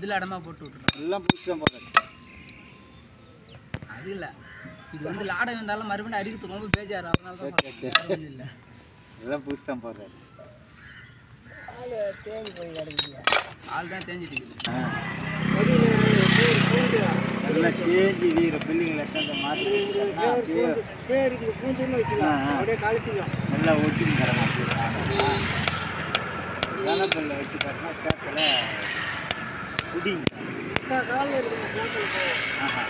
இதில் இடமா போட்டு விட்டுருக்கோம் எல்லாம் புதுசு தான் போடுறது அது இல்லை இது வந்து லாடம் வந்தாலும் மறுபடியும் அடிக்கிறது ரொம்ப பேஜாரு அதனால தான் சரி, சரி. வேற ஒண்ணும் இல்லை எல்லாம் புதுசு தான் போடுறது ஆள் தான் தேஞ்சிட்டு இருக்குது ஆ. எல்லாம் தேஞ்சி வீர பில்லிங்களை சேர்ந்து மாற்றி அப்படியே ஆ, ஆ. நல்லா ஒட்டிங்க கிடக்கும் கலப்பல்ல வச்சு காட்டினா சேத்துல குடிங்க ஆஹா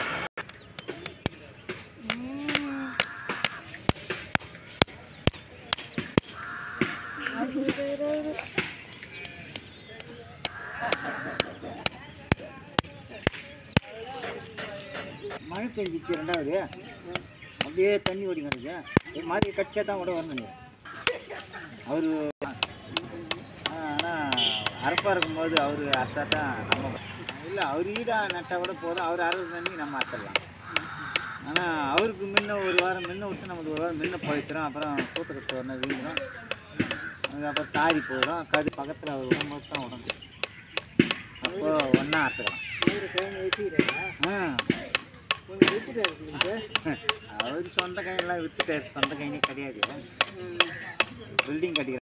மழை பெஞ்சிச்சு ரெண்டாவது அப்படியே தண்ணி ஓடி கிடக்கு ஒரு மாதிரி கட்சியாக தான் கூட வரணும் அவர் ஆனால் அறுப்பாக இருக்கும்போது அவர் அறுத்தா தான் நம்ம இல்லை அவர் ஈடாக நட்டால் கூட போதும் அவர் அறுபது தண்ணி நம்ம அறுத்துடலாம் ஆனால் அவருக்கு முன்ன ஒரு வாரம் முன்ன விட்டு நமக்கு ஒரு வாரம் முன்ன பழுத்துரும் அப்புறம் கூட்டத்துக்கு வரணும் வீங்கிடும் அதுக்கப்புறம் தாரி போயிடும் கது பக்கத்தில் அவர் உடம்பு தான் உடம்பு அப்போ ஒன்றா அறுத்துக்கலாம் ஆ அவர் சொந்த கையெல்லாம் வித்துட்டாரு சொந்த கைங்க கிடையாது பில்டிங் கட்டி